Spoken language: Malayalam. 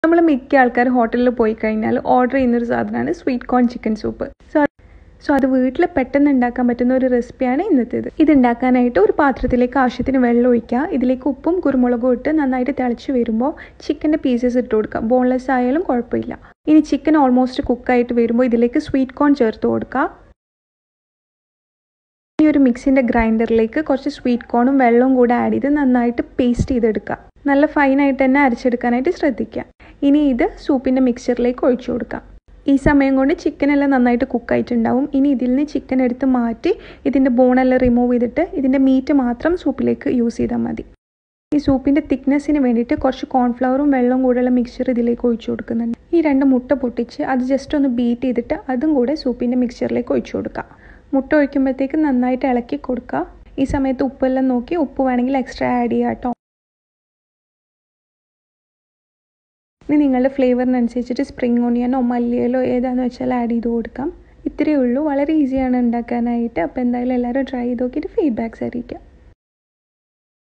നമ്മൾ മിക്ക ആൾക്കാർ ഹോട്ടലിൽ പോയി കഴിഞ്ഞാൽ ഓർഡർ ചെയ്യുന്നൊരു സാധനമാണ് sweet corn chicken soup so so അത് വീട്ടിൽ പെട്ടെന്ന് ഉണ്ടാക്കാൻ പറ്റുന്ന ഒരു റെസിപ്പിയാണ് ഇന്നത്തേത് ഇത് ഉണ്ടാക്കാനായിട്ട് ഒരു പാത്രത്തിലേക്ക് ആവശ്യത്തിന് വെള്ളം ഒഴിക്കുക ഇതിലേക്ക് ഉപ്പും കുരുമുളകും ഇട്ട് നന്നായിട്ട് തിളച്ച് വരുമ്പോൾ ചിക്കൻ്റെ പീസസ് ഇട്ട് കൊടുക്കുക ബോൺലെസ് ആയാലും കുഴപ്പമില്ല ഇനി ചിക്കൻ ഓൾമോസ്റ്റ് കുക്കായിട്ട് വരുമ്പോൾ ഇതിലേക്ക് സ്വീറ്റ് കോൺ ചേർത്ത് കൊടുക്കുക ഈ ഒരു മിക്സിൻ്റെ ഗ്രൈൻഡറിലേക്ക് കുറച്ച് സ്വീറ്റ് കോണും വെള്ളവും കൂടെ ആഡ് ചെയ്ത് നന്നായിട്ട് പേസ്റ്റ് ചെയ്തെടുക്കുക നല്ല ഫൈനായിട്ട് തന്നെ അരച്ചെടുക്കാനായിട്ട് ശ്രദ്ധിക്കുക ഇനി ഇത് സൂപ്പിൻ്റെ മിക്സറിലേക്ക് ഒഴിച്ചു കൊടുക്കാം ഈ സമയം കൊണ്ട് ചിക്കനെല്ലാം നന്നായിട്ട് കുക്കായിട്ടുണ്ടാവും ഇനി ഇതിൽ നിന്ന് ചിക്കൻ എടുത്ത് മാറ്റി ഇതിൻ്റെ ബോണെല്ലാം റിമൂവ് ചെയ്തിട്ട് ഇതിൻ്റെ മീറ്റ് മാത്രം സൂപ്പിലേക്ക് യൂസ് ചെയ്താൽ മതി ഈ സൂപ്പിൻ്റെ തിക്നെസ്സിന് വേണ്ടിയിട്ട് കുറച്ച് കോൺഫ്ലവറും വെള്ളവും കൂടെയുള്ള മിക്സ്ചർ ഇതിലേക്ക് ഒഴിച്ചു കൊടുക്കുന്നുണ്ട് ഈ രണ്ട് മുട്ട പൊട്ടിച്ച് അത് ജസ്റ്റ് ഒന്ന് ബീറ്റ് ചെയ്തിട്ട് അതും കൂടെ സൂപ്പിൻ്റെ മിക്സ്ചറിലേക്ക് ഒഴിച്ചു കൊടുക്കുക മുട്ട ഒഴിക്കുമ്പോഴത്തേക്ക് നന്നായിട്ട് ഇളക്കി കൊടുക്കുക ഈ സമയത്ത് ഉപ്പെല്ലാം നോക്കി ഉപ്പ് വേണമെങ്കിൽ എക്സ്ട്രാ ആഡ് ചെയ്യുക കേട്ടോ ഇനി നിങ്ങളുടെ ഫ്ലേവറിനനുസരിച്ചിട്ട് സ്പ്രിങ് ഓണിയനോ മല്ലിയലോ ഏതാണെന്ന് വെച്ചാൽ ആഡ് ചെയ്ത് കൊടുക്കാം ഇത്രയേ ഉള്ളൂ വളരെ ഈസിയാണ് ഉണ്ടാക്കാനായിട്ട് അപ്പോൾ എന്തായാലും എല്ലാവരും ട്രൈ ചെയ്ത് നോക്കിയിട്ട് ഫീഡ്ബാക്ക്സ് അറിയിക്കാം